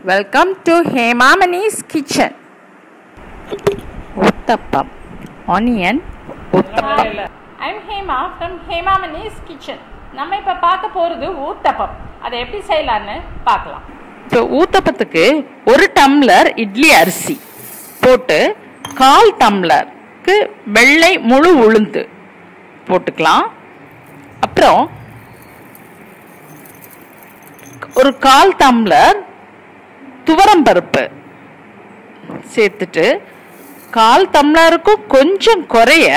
welcome to Hemamani's kitchen uttapam onion uttapam I'm Hema from Hemamani's kitchen நம்ம இப்போ பார்க்க போகிறது ஊத்தப்பம் அதை எப்படி செய்யலான்னு பார்க்கலாம் ஸோ ஊத்தப்பத்துக்கு ஒரு டம்ளர் இட்லி அரிசி போட்டு கால் டம்ளருக்கு வெள்ளை முழு உளுந்து போட்டுக்கலாம் அப்புறம் ஒரு கால் டம்ளர் துவரம்பருப்பு சேர்த்துட்டு கால் டம்ளருக்கும் கொஞ்சம் குறைய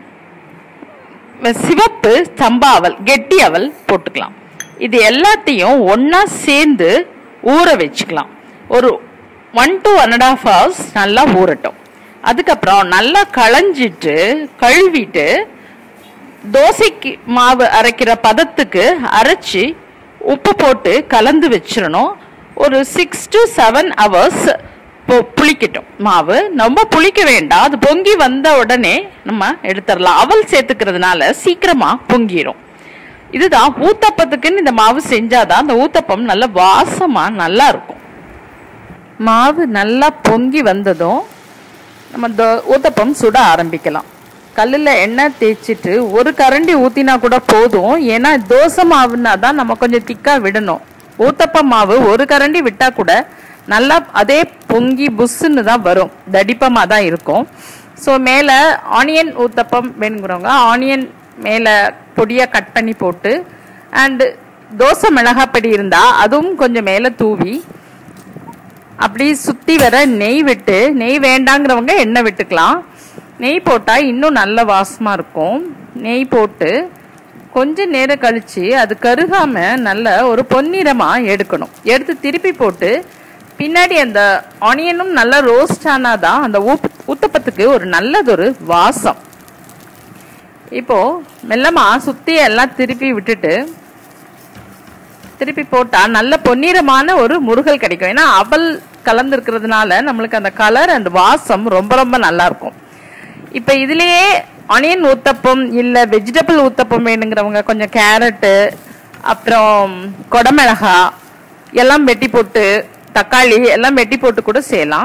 சிவப்பு சம்பா அவல் கெட்டி அவல் போட்டுக்கலாம் இது எல்லாத்தையும் ஒன்றா சேர்ந்து ஊற வச்சுக்கலாம் ஒரு one to one and half hours நல்லா ஊறட்டும் அதுக்கப்புறம் நல்லா களைஞ்சிட்டு கழுவிட்டு தோசைக்கு மாவு அரைக்கிற பதத்துக்கு அரைச்சி உப்பு போட்டு கலந்து வச்சிடணும் ஒரு சிக்ஸ் டு செவன் ஹவர்ஸ் புளிக்கட்டும் மாவு ரொம்ப புளிக்க வேண்டாம் அது பொங்கி வந்த உடனே நம்ம எடுத்துடலாம் அவல் சேர்த்துக்கிறதுனால சீக்கிரமா பொங்கிரும் இதுதான் ஊத்தப்பத்துக்குன்னு இந்த மாவு செஞ்சாதான் அந்த ஊத்தப்பம் நல்ல வாசமா நல்லா இருக்கும் மாவு நல்லா பொங்கி வந்ததும் நம்ம இந்த ஊத்தப்பம் சுட ஆரம்பிக்கலாம் கல்லில் எண்ணெய் தேய்ச்சிட்டு ஒரு கரண்டி ஊற்றினா கூட போதும் ஏன்னா தோசை மாவுன்னா தான் நம்ம கொஞ்சம் திக்காக விடணும் ஊத்தப்ப மாவு ஒரு கரண்டி விட்டால் கூட நல்லா அதே பொங்கி புஷ்ஷுன்னு தான் வரும் தடிப்பமாக தான் இருக்கும் ஸோ மேலே ஆனியன் ஊத்தப்பம் வேணுங்கிறவங்க ஆனியன் மேலே பொடியாக கட் பண்ணி போட்டு அண்டு தோசை மிளகாப்பொடி இருந்தால் அதுவும் கொஞ்சம் மேலே தூவி அப்படி சுற்றி வர நெய் விட்டு நெய் வேண்டாங்கிறவங்க எண்ணெய் விட்டுக்கலாம் நெய் போட்டால் இன்னும் நல்ல வாசமாக இருக்கும் நெய் போட்டு கொஞ்ச நேரம் கழித்து அது கருகாமல் நல்ல ஒரு பொன்னிறமாக எடுக்கணும் எடுத்து திருப்பி போட்டு பின்னாடி அந்த ஆனியனும் நல்லா ரோஸ்ட் ஆனாதான் அந்த ஊப் ஊத்தப்பத்துக்கு ஒரு நல்லதொரு வாசம் இப்போ மெல்லமா சுத்தி எல்லாம் திருப்பி விட்டுட்டு திருப்பி போட்டா நல்ல பொன்னிறமான ஒரு முருகல் கிடைக்கும் ஏன்னா அவல் கலந்துருக்கிறதுனால நம்மளுக்கு அந்த கலர் அண்ட் வாசம் ரொம்ப ரொம்ப நல்லா இருக்கும் இப்போ இதுலயே ஆனியன் ஊத்தப்பம் இல்லை வெஜிடபிள் ஊத்தப்பம் வேணுங்கிறவங்க கொஞ்சம் கேரட்டு அப்புறம் கொடமிளகா எல்லாம் வெட்டி போட்டு தக்காளி எல்லாம் வெட்டி போட்டு கூட செய்யலாம்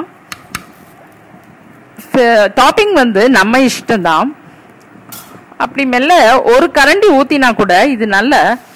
டாப்பிங் வந்து நம்ம இஷ்டம்தான் அப்படி மெல்ல ஒரு கரண்டி ஊத்தினா கூட இது நல்ல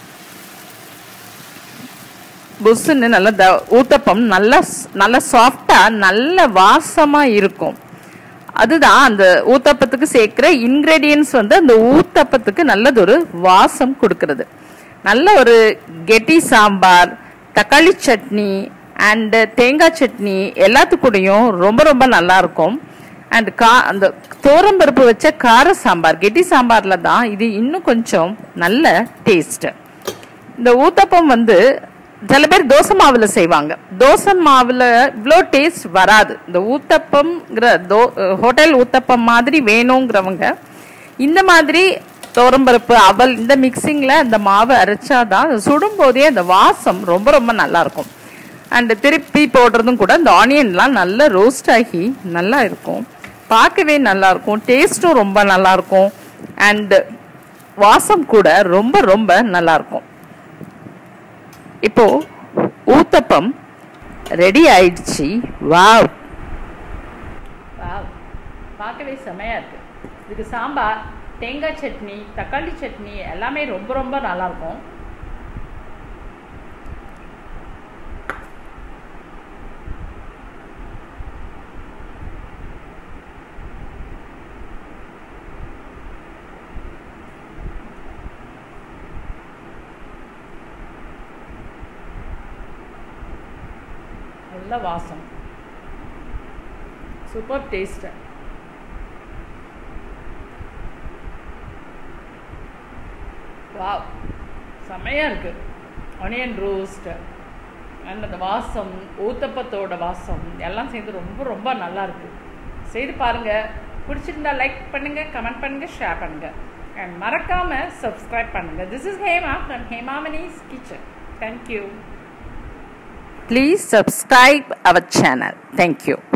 புஸ்ஸுன்னு நல்ல த ஊத்தப்பம் நல்ல நல்ல சாஃப்டா நல்ல வாசமா இருக்கும் அதுதான் அந்த ஊத்தப்பத்துக்கு சேர்க்கிற இன்கிரீடியன்ஸ் வந்து அந்த ஊத்தப்பத்துக்கு நல்லதொரு வாசம் கொடுக்கறது நல்ல ஒரு கெட்டி சாம்பார் தக்காளி சட்னி அண்டு தேங்காய் சட்னி எல்லாத்துக்கூடையும் ரொம்ப ரொம்ப நல்லா இருக்கும் அண்ட் கா அந்த தோரம்பருப்பு வச்ச கார சாம்பார் கெட்டி சாம்பார்ல தான் இது இன்னும் கொஞ்சம் நல்ல டேஸ்ட் இந்த ஊத்தப்பம் வந்து சில பேர் தோசை மாவுல செய்வாங்க தோசை மாவுல இவ்வளோ டேஸ்ட் வராது இந்த ஊத்தப்பம்ங்கிற தோ ஹோட்டல் ஊத்தப்பம் மாதிரி வேணுங்கிறவங்க இந்த மாதிரி தோரம்பருப்பு அவல் இந்த மிக்சிங்ல அந்த மாவு அரைச்சாதான் அது சுடும் போதே அந்த வாசம் ரொம்ப ரொம்ப நல்லா இருக்கும் அண்ட் திருப்பி போடுறதும் கூட இந்த ஆனியன்லாம் நல்லா ரோஸ்ட் ஆகி நல்லா இருக்கும் பார்க்கவே நல்லா இருக்கும் டேஸ்ட்டும் ரொம்ப நல்லா இருக்கும் அண்ட் வாசம் கூட ரொம்ப ரொம்ப நல்லா இருக்கும் இப்போ ஊத்தப்பம் ரெடி ஆயிடுச்சு வாவ் வாவ் பார்க்கவே செமையாக இருக்குது இதுக்கு சாம்பார் தேங்காய் சட்னி தக்காளி சட்னி எல்லாமே ரொம்ப ரொம்ப நல்லாயிருக்கும் நல்ல வாசம் சூப்பர் டேஸ்ட்டு வாவ் செம்மையாக இருக்குது ஆனியன் ரோஸ்ட்டு அண்ட் அந்த வாசம் ஊத்தப்பத்தோட வாசம் எல்லாம் சேர்ந்து ரொம்ப ரொம்ப நல்லா இருக்குது செய்து பாருங்கள் பிடிச்சிருந்தா லைக் பண்ணுங்கள் கமெண்ட் பண்ணுங்கள் ஷேர் பண்ணுங்கள் அண்ட் மறக்காமல் சப்ஸ்கிரைப் பண்ணுங்கள் this is Hema from Hemamani's kitchen thank you please subscribe our channel thank you